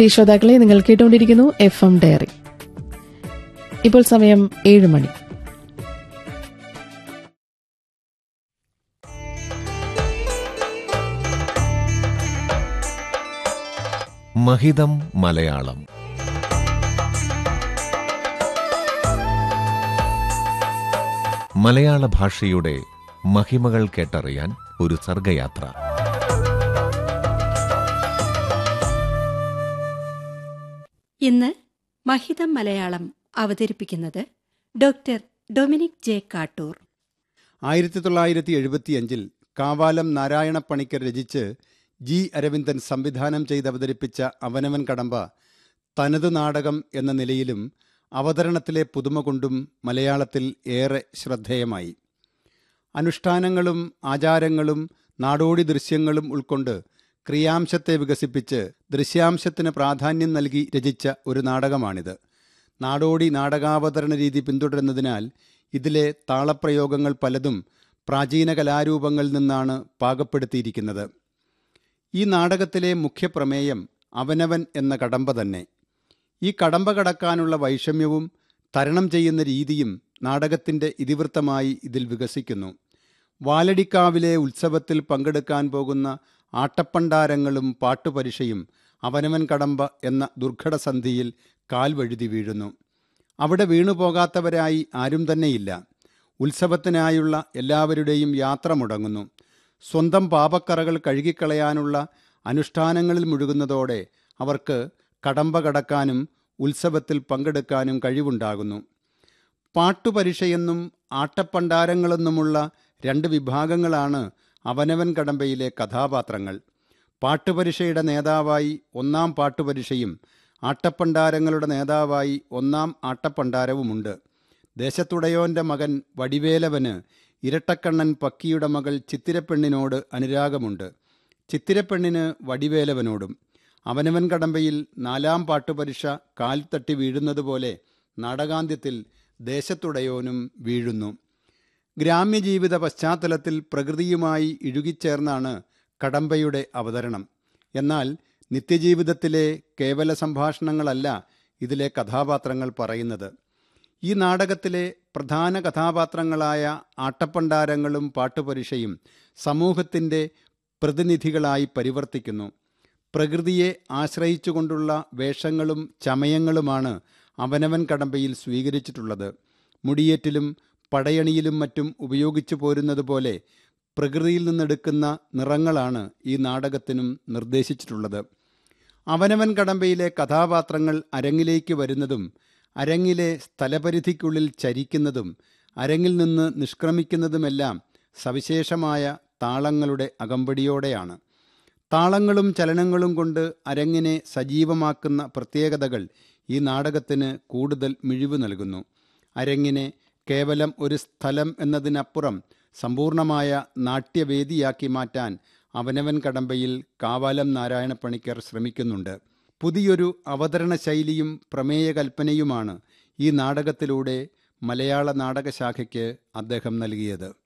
പ്രിയ ശ്രോതാക്കളെ നിങ്ങൾ കേട്ടുകൊണ്ടിരിക്കുന്നു എഫ് എം ഡയറി ഇപ്പോൾ സമയം ഏഴ് മണി മഹിതം മലയാളം മലയാള ഭാഷയുടെ മഹിമകൾ കേട്ടറിയാൻ ഒരു സർഗയാത്ര ഇന്ന് മഹിതം മലയാളം അവതരിപ്പിക്കുന്നത് ഡോക്ടർ ഡൊമിനിക് ജെ കാട്ടൂർ ആയിരത്തി തൊള്ളായിരത്തി എഴുപത്തിയഞ്ചിൽ കാവാലം നാരായണ പണിക്കർ രചിച്ച് ജി അരവിന്ദൻ സംവിധാനം ചെയ്ത് അവതരിപ്പിച്ച അവനവൻ കടമ്പ തനത് നാടകം എന്ന നിലയിലും അവതരണത്തിലെ പുതുമ കൊണ്ടും മലയാളത്തിൽ ഏറെ ശ്രദ്ധേയമായി അനുഷ്ഠാനങ്ങളും ആചാരങ്ങളും നാടോടി ദൃശ്യങ്ങളും ഉൾക്കൊണ്ട് ക്രിയാംശത്തെ വികസിപ്പിച്ച് ദൃശ്യാംശത്തിന് പ്രാധാന്യം നൽകി രചിച്ച ഒരു നാടകമാണിത് നാടോടി നാടകാവതരണ രീതി പിന്തുടരുന്നതിനാൽ ഇതിലെ താളപ്രയോഗങ്ങൾ പലതും പ്രാചീന കലാരൂപങ്ങളിൽ നിന്നാണ് പാകപ്പെടുത്തിയിരിക്കുന്നത് ഈ നാടകത്തിലെ മുഖ്യപ്രമേയം അവനവൻ എന്ന കടമ്പ തന്നെ ഈ കടമ്പ കടക്കാനുള്ള വൈഷമ്യവും തരണം ചെയ്യുന്ന രീതിയും നാടകത്തിൻ്റെ ഇതിവൃത്തമായി ഇതിൽ വികസിക്കുന്നു വാലടിക്കാവിലെ ഉത്സവത്തിൽ പങ്കെടുക്കാൻ പോകുന്ന ആട്ടപ്പണ്ടാരങ്ങളും പാട്ടുപരിഷയും അവനവൻ കടമ്പ എന്ന ദുർഘടസന്ധിയിൽ കാൽ വഴുതി വീഴുന്നു അവിടെ വീണുപോകാത്തവരായി ആരും തന്നെയില്ല ഉത്സവത്തിനായുള്ള എല്ലാവരുടെയും യാത്ര മുടങ്ങുന്നു സ്വന്തം പാപക്കറകൾ കഴുകിക്കളയാനുള്ള അനുഷ്ഠാനങ്ങളിൽ മുഴുകുന്നതോടെ അവർക്ക് കടമ്പ കടക്കാനും ഉത്സവത്തിൽ പങ്കെടുക്കാനും കഴിവുണ്ടാകുന്നു പാട്ടുപരിഷയെന്നും ആട്ടപ്പണ്ടാരങ്ങളെന്നുമുള്ള രണ്ട് വിഭാഗങ്ങളാണ് അവനവൻ കടമ്പയിലെ കഥാപാത്രങ്ങൾ പാട്ടുപരിഷയുടെ നേതാവായി ഒന്നാം പാട്ടുപരിഷയും ആട്ടപ്പണ്ടാരങ്ങളുടെ നേതാവായി ഒന്നാം ആട്ടപ്പണ്ടാരവുമുണ്ട് ദേശത്തുടയോന്റെ മകൻ വടിവേലവന് ഇരട്ടക്കണ്ണൻ പക്കിയുടെ മകൾ ചിത്തിരപ്പെണ്ണിനോട് അനുരാഗമുണ്ട് ചിത്തിരപ്പെണ്ണിന് വടിവേലവനോടും അവനവൻ കടമ്പയിൽ നാലാം പാട്ടുപരിഷ കാൽ തട്ടി വീഴുന്നതുപോലെ നാടകാന്ത്യത്തിൽ ദേശത്തുടയോനും വീഴുന്നു ഗ്രാമ്യജീവിത പശ്ചാത്തലത്തിൽ പ്രകൃതിയുമായി ഇഴുകിച്ചേർന്നാണ് കടമ്പയുടെ അവതരണം എന്നാൽ നിത്യജീവിതത്തിലെ കേവല സംഭാഷണങ്ങളല്ല ഇതിലെ കഥാപാത്രങ്ങൾ പറയുന്നത് ഈ നാടകത്തിലെ പ്രധാന കഥാപാത്രങ്ങളായ ആട്ടപ്പണ്ടാരങ്ങളും പാട്ടുപരിഷയും സമൂഹത്തിൻ്റെ പ്രതിനിധികളായി പരിവർത്തിക്കുന്നു പ്രകൃതിയെ ആശ്രയിച്ചുകൊണ്ടുള്ള വേഷങ്ങളും ചമയങ്ങളുമാണ് അവനവൻ കടമ്പയിൽ സ്വീകരിച്ചിട്ടുള്ളത് മുടിയേറ്റിലും പടയണിയിലും മറ്റും ഉപയോഗിച്ചു പോരുന്നത് പോലെ പ്രകൃതിയിൽ നിന്നെടുക്കുന്ന നിറങ്ങളാണ് ഈ നാടകത്തിനും നിർദ്ദേശിച്ചിട്ടുള്ളത് അവനവൻ കടമ്പയിലെ കഥാപാത്രങ്ങൾ അരങ്ങിലേക്ക് വരുന്നതും അരങ്ങിലെ സ്ഥലപരിധിക്കുള്ളിൽ ചരിക്കുന്നതും അരങ്ങിൽ നിന്ന് നിഷ്ക്രമിക്കുന്നതുമെല്ലാം സവിശേഷമായ താളങ്ങളുടെ അകമ്പടിയോടെയാണ് താളങ്ങളും ചലനങ്ങളും കൊണ്ട് അരങ്ങിനെ സജീവമാക്കുന്ന പ്രത്യേകതകൾ ഈ നാടകത്തിന് കൂടുതൽ മിഴിവ് നൽകുന്നു അരങ്ങിനെ കേവലം ഒരു സ്ഥലം എന്നതിനപ്പുറം സമ്പൂർണമായ നാട്യവേദിയാക്കി മാറ്റാൻ അവനവൻ കടമ്പയിൽ കാവാലം നാരായണ പണിക്കർ ശ്രമിക്കുന്നുണ്ട് പുതിയൊരു അവതരണ ശൈലിയും പ്രമേയകൽപ്പനയുമാണ് ഈ നാടകത്തിലൂടെ മലയാള നാടകശാഖയ്ക്ക് അദ്ദേഹം നൽകിയത്